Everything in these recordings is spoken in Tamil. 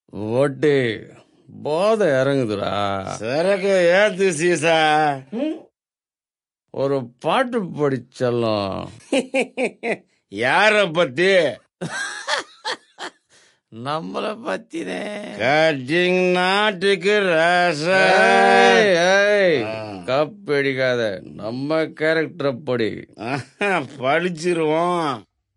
ஒட்டி போதை இறங்குதுடா சரக்கு ஏத்து சீசா ஒரு பாட்டு படிச்சலாம் யார பத்தி நம்மள பத்தினே கட்டிங் நாட்டுக்கு ராசா ஏய், ஏய், கப் அடிக்காத நம்ம கேரக்டரை படி ஆஹா, படிச்சிருவோம்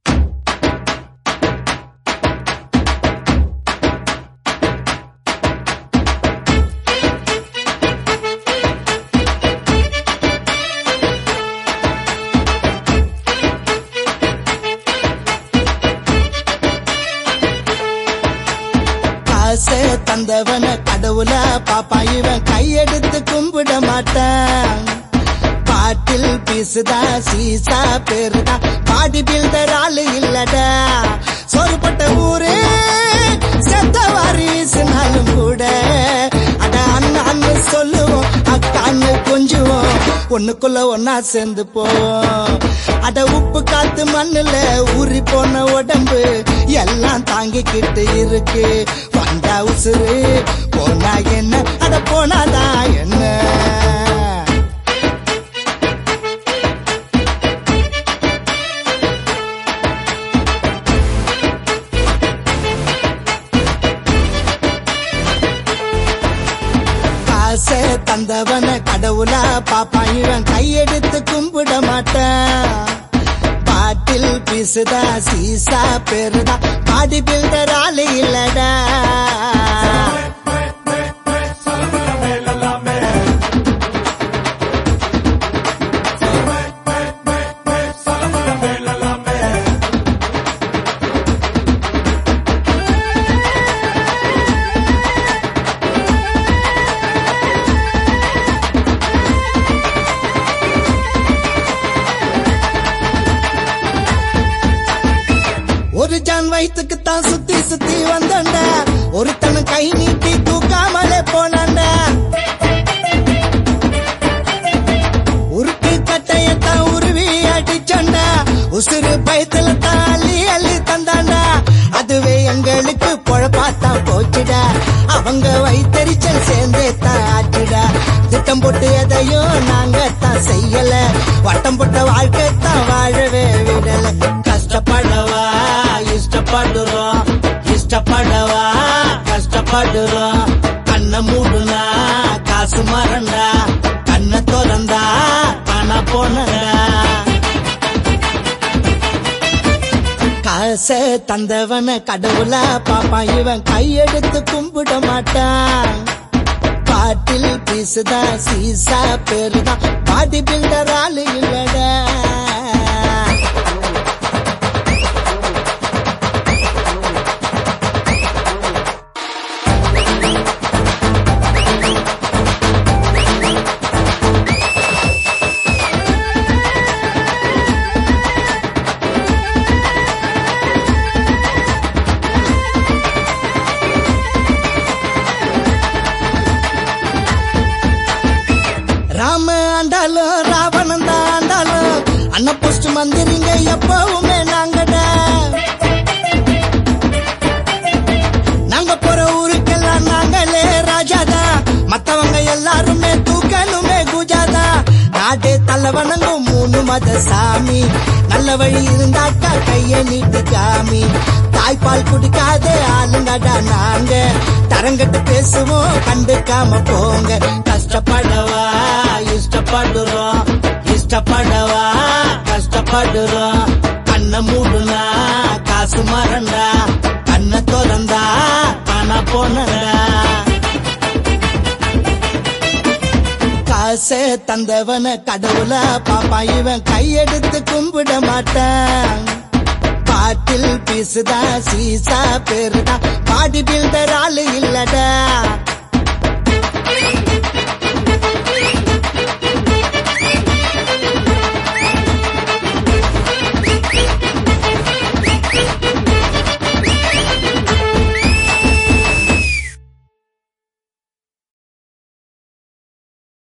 காசை தந்தவன கடவுள பாப்பா இவன் கையெடுத்து கும்பிட மாட்டான் பாட்டில் பீசுதா சீசா பேருதா பாடி பில்டர் ஆளு இல்லடா சொருப்பட்ட ஊரு செத்த வாரி வீசினாலும் கூட அட அண்ணான்னு சொல்லுவோம் அக்கான்னு கொஞ்சுவோம் ஒண்ணுக்குள்ள ஒன்னா சேர்ந்து போவோம் அட உப்பு காத்து மண்ணுல ஊறி போன உடம்பு எல்லாம் தாங்கிக்கிட்டு இருக்கு வந்தா உசுறு போனா என்ன அட போனாதான் என்ன காசை தந்தவன கடவுளா பாப்பா இவன் கையெடுத்து கும்பிட மாட்டான் பாட்டில் பீசுதா சீசா பெருதா பாடி பில்டர் ஆளு இல்லடா ஒரு ஜான் வயிற்றுக்கு தான் சுத்தி சுத்தி வந்தோண்டா ஒருத்தன் கை நீட்டி தூக்காமலே போனாண்டா உருட்டு கட்டையத்தான் உருவி அடிச்சோண்டா உசுறு பயத்துல தான் அள்ளி அள்ளி தந்தாண்டா அதுவே எங்களுக்கு பொழப்பாத்தான் போச்சுடா அவங்க வைத்தறிச்சல் சேர்ந்தே தான் ஆச்சுடா திட்டம் போட்டு எதையும் நாங்க தான் செய்யல வட்டம் போட்ட வாழ்க்கை தான் வாழவே விடல கஷ்டப்படவா இஷ்டப்படுறோம் இஷ்டப்படவா கஷ்டப்படுறோம் கண்ணை மூடுனா காசு மறண்டா கண்ணை திறந்தா பண போனடா காசை தந்தவன கடவுள பாப்பா இவன் கையெடுத்து கும்பிட மாட்டான் பாட்டில் பீசுதா சீசா பேருதா பாடி பில்டர் ஆளு இல்லடா ராம ஆண்டாலும் ராவணன் தான் ஆண்டாலும் அண்ணன் போஸ்ட் மந்திரிங்க எப்பவுமே நாங்கடா நாங்க போற ஊருக்கெல்லாம் நாங்களே ராஜாதா மத்தவங்க எல்லாருமே தூக்கணுமே குஜாதா நாடே தலைவணங்கும் மூணு மத சாமி நல்ல வழி இருந்தாக்கா கைய நீட்டு காமி தாய்ப்பால் குடிக்காத ஆளுங்கடா நாங்க தரங்கட்டு பேசுவோம் கண்டுக்காம போங்க கஷ்டப்படவா இஷ்டப்படுறோம் இஷ்டப்படவா கஷ்டப்படுறோம் கண்ணை மூடுனா காசு மறண்டா கண்ணை திறந்தா பண போனடா காசை தந்தவன கடவுள பாப்பா இவன் கையெடுத்து கும்பிட மாட்டான் பாட்டில் பீசுதா சீசா பேருதா பாடி பில்டர் ஆளு இல்லடா